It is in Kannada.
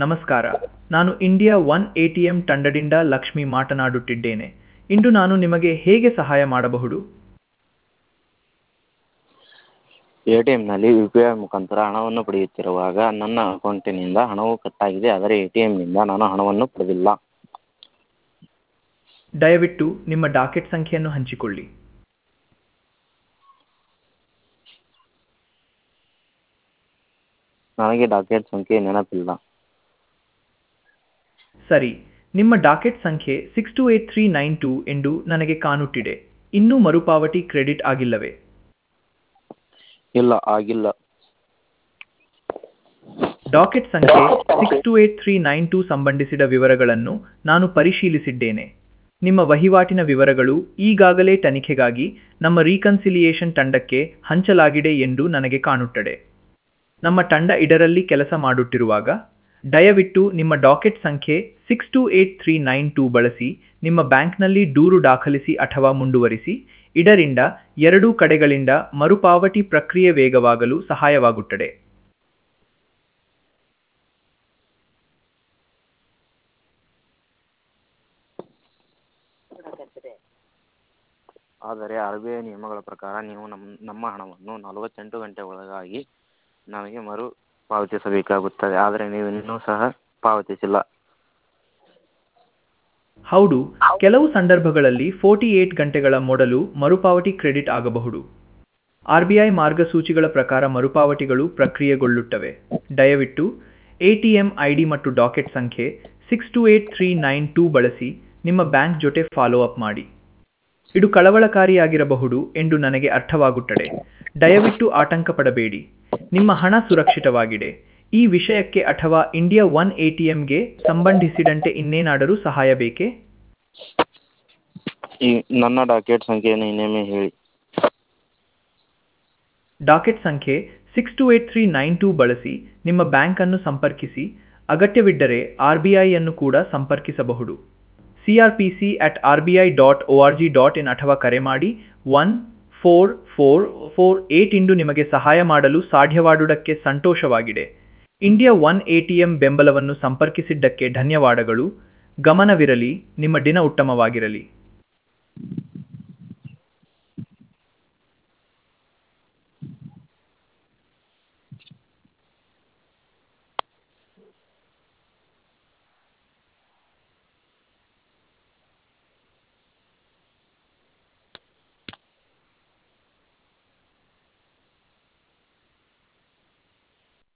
ನಮಸ್ಕಾರ ನಾನು India one A T M ತಂಡದಿಂದ ಲಕ್ಷ್ಮಿ ಮಾತನಾಡುತ್ತಿದ್ದೇನೆ ಇಂದು ನಾನು ನಿಮಗೆ ಹೇಗೆ ಸಹಾಯ ಮಾಡಬಹುದು ಎ ಟಿ ಎಮ್ನಲ್ಲಿ ಯು ಪಿ ಐ ಮುಖಾಂತರ ಹಣವನ್ನು ಪಡೆಯುತ್ತಿರುವಾಗ ನನ್ನ ಅಕೌಂಟಿನಿಂದ ಹಣವು ಕಟ್ಟಾಗಿದೆ ಆದರೆ ಎ ಟಿ ಎಮ್ನಿಂದ ನಾನು ಹಣವನ್ನು ಪಡೆದಿಲ್ಲ ದಯವಿಟ್ಟು ನಿಮ್ಮ ಡಾಕೆಟ್ ಸಂಖ್ಯೆಯನ್ನು ಹಂಚಿಕೊಳ್ಳಿ ನನಗೆ ಡಾಕೆಟ್ ಸಂಖ್ಯೆ ನೆನಪಿಲ್ಲ ಸರಿ ನಿಮ್ಮ ಡಾಕೆಟ್ ಸಂಖ್ಯೆ six two eight three nine two ಎಂದು ನನಗೆ ಕಾಣುತ್ತಿದೆ ಇನ್ನೂ ಮರುಪಾವತಿ ಕ್ರೆಡಿಟ್ ಆಗಿಲ್ಲವೇ ಇಲ್ಲ ಆಗಿಲ್ಲ ಡಾಕೆಟ್ ಸಂಖ್ಯೆ six two eight three nine two ಸಂಬಂಧಿಸಿದ ವಿವರಗಳನ್ನು ನಾನು ಪರಿಶೀಲಿಸಿದ್ದೇನೆ ನಿಮ್ಮ ವಹಿವಾಟಿನ ವಿವರಗಳು ಈಗಾಗಲೇ ತನಿಖೆಗಾಗಿ ನಮ್ಮ ರೀಕನ್ಸಿಲಿಯೇಷನ್ ತಂಡಕ್ಕೆ ಹಂಚಲಾಗಿದೆ ಎಂದು ನನಗೆ ಕಾಣುತ್ತದೆ ನಮ್ಮ ತಂಡ ಇದರಲ್ಲಿ ಕೆಲಸ ಮಾಡುತ್ತಿರುವಾಗ ದಯವಿಟ್ಟು ನಿಮ್ಮ ಡಾಕೆಟ್ ಸಂಖ್ಯೆ six two eight three nine two ಬಳಸಿ ನಿಮ್ಮ ಬ್ಯಾಂಕ್ನಲ್ಲಿ ದೂರು ದಾಖಲಿಸಿ ಅಥವಾ ಮುಂದುವರಿಸಿ ಇದರಿಂದ ಎರಡೂ ಕಡೆಗಳಿಂದ ಮರುಪಾವತಿ ಪ್ರಕ್ರಿಯೆ ವೇಗವಾಗಲು ಸಹಾಯವಾಗುತ್ತದೆ ಆದರೆ ಆರ್ ಬಿ ಐ ನಿಯಮಗಳ ಪ್ರಕಾರ ನೀವು ನಮ್ಮ ನಮ್ಮ ಹಣವನ್ನು ನಲವತ್ತೆಂಟು ಗಂಟೆ ಒಳಗಾಗಿ ನಮಗೆ ಮರು ಪಾವತಿಸಬೇಕಾಗುತ್ತದೆ ಆದರೆ ನೀವು ಇನ್ನೂ ಸಹ ಪಾವತಿಸಿಲ್ಲ ಹೌದು ಕೆಲವು ಸಂದರ್ಭಗಳಲ್ಲಿ ಫೋರ್ಟಿ ಏಟ್ ಗಂಟೆಗಳ ಮೊದಲು ಮರುಪಾವತಿ ಕ್ರೆಡಿಟ್ ಆಗಬಹುದು ಆರ್ ಬಿ ಐ ಮಾರ್ಗಸೂಚಿಗಳ ಪ್ರಕಾರ ಮರುಪಾವತಿಗಳು ಪ್ರಕ್ರಿಯೆಗೊಳ್ಳುತ್ತವೆ ದಯವಿಟ್ಟು A T M I D ಮತ್ತು ಡಾಕೆಟ್ ಸಂಖ್ಯೆ six two eight three nine two ಬಳಸಿ ನಿಮ್ಮ ಬ್ಯಾಂಕ್ ಜೊತೆ ಫಾಲೋ ಅಪ್ ಮಾಡಿ ಇದು ಕಳವಳಕಾರಿಯಾಗಿರಬಹುದು ಎಂದು ನನಗೆ ಅರ್ಥವಾಗುತ್ತದೆ ದಯವಿಟ್ಟು ಆತಂಕ ಪಡಬೇಡಿ ನಿಮ್ಮ ಹಣ ಸುರಕ್ಷಿತವಾಗಿದೆ ಈ ವಿಷಯಕ್ಕೆ ಅಥವಾ ಇಂಡಿಯಾ ಒನ್ ಎ ಟಿ ಎಂಗೆ ಸಂಬಂಧಿಸಿದಂತೆ ಇನ್ನೇನಾದರೂ ಸಹಾಯ ಬೇಕೇ ಈ ನನ್ನ ಡಾಕೆಟ್ ಸಂಖ್ಯೆಯನ್ನು ಇನ್ನೊಮ್ಮೆ ಹೇಳಿ ಡಾಕೆಟ್ ಸಂಖ್ಯೆ six two eight three nine two ಬಳಸಿ ನಿಮ್ಮ ಬ್ಯಾಂಕನ್ನು ಸಂಪರ್ಕಿಸಿ ಅಗತ್ಯವಿದ್ದರೆ ಆರ್ ಬಿ ಐಯನ್ನು ಕೂಡ ಸಂಪರ್ಕಿಸಬಹುದು C R P C at R B I dot O R G dot in ಅಥವಾ ಕರೆ ಮಾಡಿ one four four four eight ಇಂದು ನಿಮಗೆ ಸಹಾಯ ಮಾಡಲು ಸಾಧ್ಯವಾದುದಕ್ಕೆ ಸಂತೋಷವಾಗಿದೆ India one A T M ಬೆಂಬಲವನ್ನು ಸಂಪರ್ಕಿಸಿದ್ದಕ್ಕೆ ಧನ್ಯವಾದಗಳು ಗಮನವಿರಲಿ ನಿಮ್ಮ ದಿನ ಉತ್ತಮವಾಗಿರಲಿ